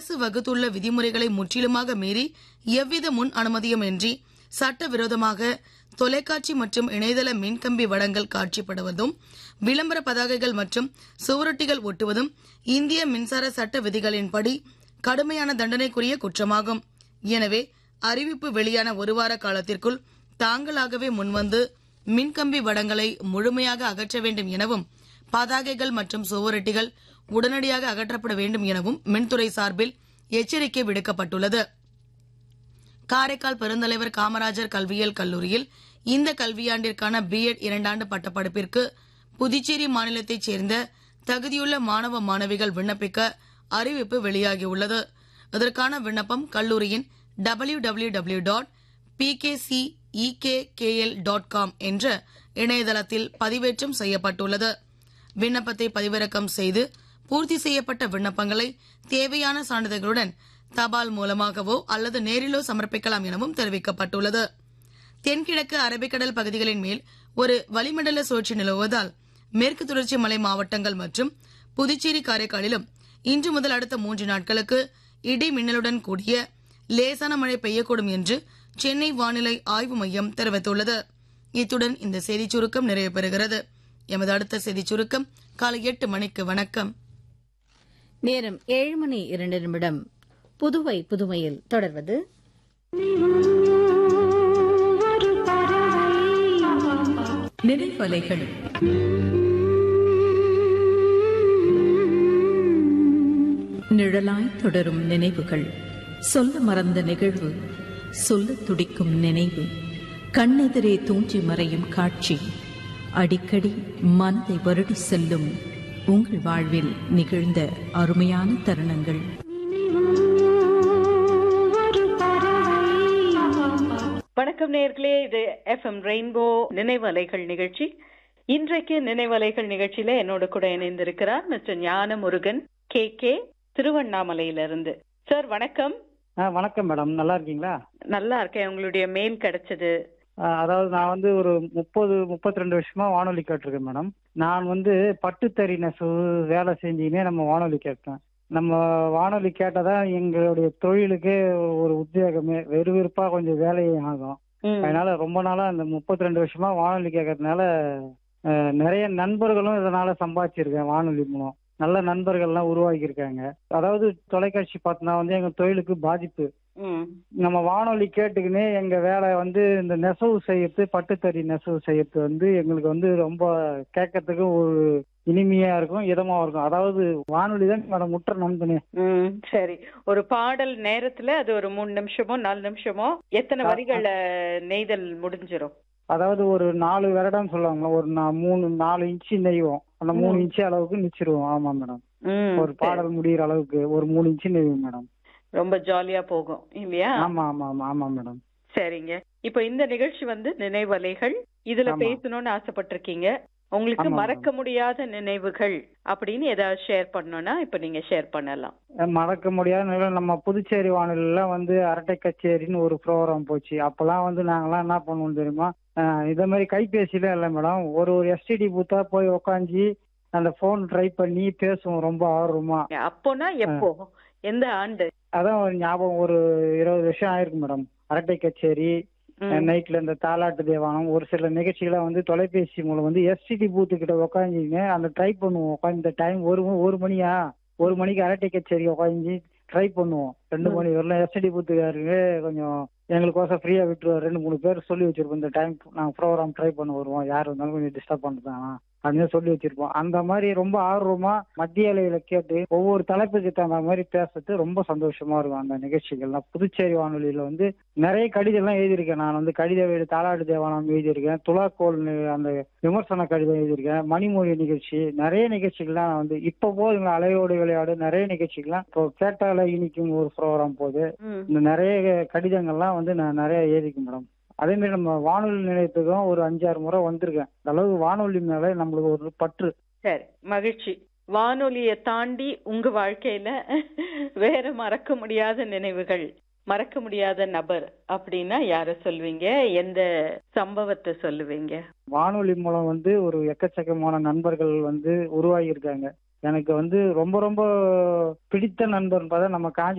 அரசு வகுத்துள்ள விதிமுறைகளை முற்றிலுமாக மீறி எவ்வித முன் அனுமதியுமின்றி சட்டவிரோதமாக தொலைக்காட்சி மற்றும் இணையதள மின்கம்பி வடங்கள் காட்சிப்படுவதும் விளம்பர பதாகைகள் மற்றும் சுவரொட்டிகள் ஒட்டுவதும் இந்திய மின்சார சட்ட விதிகளின்படி கடுமையான தண்டனைக்குரிய குற்றமாகும் எனவே அறிவிப்பு வெளியான ஒரு வார காலத்திற்குள் தாங்களாகவே முன்வந்து மின்கம்பி வடங்களை முழுமையாக அகற்ற வேண்டும் எனவும் பதாகைகள் மற்றும் சுவரொட்டிகள் உடனடியாக அகற்றப்பட வேண்டும் எனவும் மின்துறை சார்பில் எச்சரிக்கை விடுக்கப்பட்டுள்ளது காரைக்கால் பெருந்தலைவர் காமராஜர் கல்வியியல் கல்லூரியில் இந்த கல்வியாண்டிற்கான பிஎட் இரண்டாண்டு பட்டப்படிப்பிற்கு புதுச்சேரி மாநிலத்தைச் சேர்ந்த தகுதியுள்ள மாணவ மாணவிகள் விண்ணப்பிக்க அறிவிப்பு வெளியாகியுள்ளது இதற்கான விண்ணப்பம் கல்லூரியின் W W W dot PKCEKKL dot com என்ற இணையதளத்தில் பதிவேற்றம் செய்யப்பட்டுள்ளது விண்ணப்பத்தை பதிவிறக்கம் செய்து பூர்த்தி செய்யப்பட்ட விண்ணப்பங்களை தேவையான சான்றிதழ்களுடன் தபால் மூலமாகவோ அல்லது நேரிலோ சமர்ப்பிக்கலாம் எனவும் தெரிவிக்கப்பட்டுள்ளது தென்கிழக்கு அரபிக்கடல் பகுதிகளின் மேல் ஒரு வளிமண்டல சுழற்சி நிலவுவதால் மேற்கு தொடர்ச்சி மலை மாவட்டங்கள் மற்றும் புதுச்சேரி காரைக்காலிலும் இன்று முதல் அடுத்த மூன்று நாட்களுக்கு இடி மின்னலுடன் கூடிய லேசான மழை பெய்யக்கூடும் என்று சென்னை வானிலை ஆய்வு மையம் தெரிவித்துள்ளது இத்துடன் இந்த செய்திச் சுருக்கம் நிறைவு பெறுகிறது எமது அடுத்த செய்திச் சுருக்கம் காலை எட்டு மணிக்கு வணக்கம் நேரம் ஏழு மணி இரண்டு நிமிடம் புதுவை புதுமையில் தொடர்வது நினைவலைகள் நிழலாய் தொடரும் நினைவுகள் சொல்ல மறந்த நிகழ்வு சொல்ல துடிக்கும் நினைவு கண்ணெதிரே தூஞ்சி மறையும் காட்சி அடிக்கடி மனதை வருடி செல்லும் உங்கள் வாழ்வில் நிகழ்ந்த அருமையான தருணங்கள் வணக்கம் நேர்களே இது எஃப்எம் ரெயின்போ நினைவலைகள் நிகழ்ச்சி இன்றைக்கு நினைவலைகள் நிகழ்ச்சியில என்னோட கூட இணைந்திருக்கிறார் mister Gnana Murugan K K திருவண்ணாமலையிலிருந்து சார் வணக்கம் ஆ வணக்கம் மேடம் நல்லா இருக்கீங்களா நல்லா இருக்கேன் உங்களுடைய மெயில் கிடைச்சது ஆ, அதாவது நான் வந்து ஒரு முப்பது முப்பத்தி ரெண்டு வருஷமா வானொலி கேட்டிருக்கேன் மேடம் நான் வந்து பட்டுத்தறி நெசவு வேலை செஞ்சுக்கினே நம்ம வானொலி கேட்பேன் நம்ம வானொலி கேட்டாதான் எங்களுடைய தொழிலுக்கே ஒரு உத்வேகமே வெறுவிறுப்பா கொஞ்சம் வேலையும் ஆகும் ம். அதனால ரொம்ப நாளா அந்த முப்பத்தி ரெண்டு வருஷமா வானொலி கேட்கறதுனால அஹ், நிறைய நண்பர்களும் இதனால சம்பாதிச்சிருக்கேன் வானொலி மூலம் நல்ல நண்பர்கள்லாம் உருவாக்கி இருக்காங்க அதாவது தொலைக்காட்சி பார்த்தோன்னா வந்து எங்க தொழிலுக்கு பாதிப்பு ம். நம்ம வானொலி கேட்டுக்கினே எங்க வேலை வந்து இந்த நெசவு செய்யறது பட்டுத்தறி நெசவு செய்யறது வந்து எங்களுக்கு வந்து ரொம்ப கேட்கறதுக்கு ஒரு இனிமையா இருக்கும் இதமா இருக்கும் அதாவது வானொலி தான் மேடம் முற்ற நண்பனே ம், சரி ஒரு பாடல் நேரத்துல அது ஒரு மூணு நிமிஷமோ நாலு நிமிஷமோ எத்தனை ஆ, வரிகள நெய்தல் முடிஞ்சிரும் அதாவது ஒரு நாலு வருடம் சொல்லுவாங்க ஒரு நா- மூணு நாலு இன்ச்சு நெய்வோம் அந்த மூணு ம். இன்ச்சு அளவுக்கு நிச்சிருவோம் ஆமா மேடம் ம், ஒரு சரி. பாடல் முடியிற அளவுக்கு ஒரு மூணு இன்ச்சு நெய்வோம் மேடம் ரொம்ப ஜாலியா போகும் இல்லையா ஆமா ஆமா ஆமா ஆமா மேடம் சரிங்க இப்போ இந்த நிகழ்ச்சி வந்து நினைவலைகள் இதுல ஆமா. பேசணும்னு ஆசைப்பட்டிருக்கீங்க உங்களுக்கு ஆமா, மறக்க முடியாத நினைவுகள் அப்படின்னு ஏதாவது ஷேர் பண்ணணும்னா இப்ப நீங்க ஷேர் பண்ணலாம் அஹ் மறக்க முடியாத நிலையில நம்ம புதுச்சேரி வானொலியில வந்து அரட்டை கச்சேரின்னு ஒரு ப்ரோக்ராம் போச்சு அப்பெல்லாம் வந்து நாங்கெல்லாம் என்ன பண்ணுவோம் தெரியுமா அஹ் இதே மாதிரி கைபேசியில இல்லை மேடம் ஒரு ஒரு எஸ்டிடி பூத்தா போய் உக்காஞ்சி அந்த போன் ட்ரை பண்ணி பேசுவோம் ரொம்ப ஆர்வமா அப்போனா எப்போ எந்த ஆண்டு அதான் ஒரு ஞாபகம் ஒரு இருபது வருஷம் ஆயிருக்கு மேடம் அரட்டை கச்சேரி ம். நைட்ல இந்த தாலாட்டு தேவானம் ஒரு சில நிகழ்ச்சிகளை வந்து தொலைபேசி மூலம் வந்து எஸ்டிடி பூத்து கிட்ட உக்காஞ்சிங்க அந்த ட்ரை பண்ணுவோம் உட்காந்து இந்த டைம் ஒரு ம- ஒரு மணியா ஒரு மணிக்கு அரட்டை கச்சேரி உட்காந்து ட்ரை பண்ணுவோம் ரெண்டு ம். மணி வரலாம் எஸ்டிடி பூத்துக்காரங்க கொஞ்சம் எங்களுக்கோசம் ஃப்ரீயா விட்டுருவார் ரெண்டு மூணு பேர் சொல்லி வச்சிருப்போம் இந்த டைம் நாங்கள் ப்ரோக்ராம் ட்ரை பண்ண வருவோம் யார் இருந்தாலும் கொஞ்சம் டிஸ்டர்ப் பண்ணுறாங்க அப்படின்னு சொல்லி வச்சிருப்போம் அந்த மாதிரி ரொம்ப ஆர்வமா மத்திய அலையில கேட்டு ஒவ்வொரு தலைப்புக்கு தகுந்த மாதிரி பேசுறது ரொம்ப சந்தோஷமா இருக்கும் அந்த நிகழ்ச்சிகள்லாம் புதுச்சேரி வானொலியில வந்து நிறைய கடிதம்லாம் எழுதியிருக்கேன் நான் வந்து கடித வீடு தாலாட்டு தேவானம் எழுதியிருக்கேன் துலாக்கோல் நி- அந்த விமர்சன கடிதம் எழுதியிருக்கேன் மணிமொழி நிகழ்ச்சி நிறைய நிகழ்ச்சிகள்லாம் வந்து இப்போ போதுங்களா அலையோடு விளையாடு நிறைய நிகழ்ச்சிகள்லாம் இப்போ கேட்டால இனிக்கும் ஒரு ப்ரோக்ராம் போகுது ம். இந்த நிறைய கடிதங்கள்லாம் வந்து நான் நிறைய எழுதிக்கேன் மேடம் அதே மாதிரி நம்ம வானொலி நிலையத்துக்கும் ஒரு அஞ்சாறு முறை வந்திருக்கேன் அந்த அளவு வானொலி மேல நம்மளுக்கு ஒரு பற்று சரி மகிழ்ச்சி வானொலியை தாண்டி உங்க வாழ்க்கையில வேற மறக்க முடியாத நினைவுகள் மறக்க முடியாத நபர் அப்படின்னா யார சொல்வீங்க எந்த சம்பவத்தை சொல்லுவீங்க வானொலி மூலம் வந்து ஒரு எக்கச்சக்கமான நண்பர்கள் வந்து உருவாகி இருக்காங்க எனக்கு வந்து ரொம்ப ரொம்ப பிடித்த நண்பர் பார்த்தா நம்ம காஞ்சி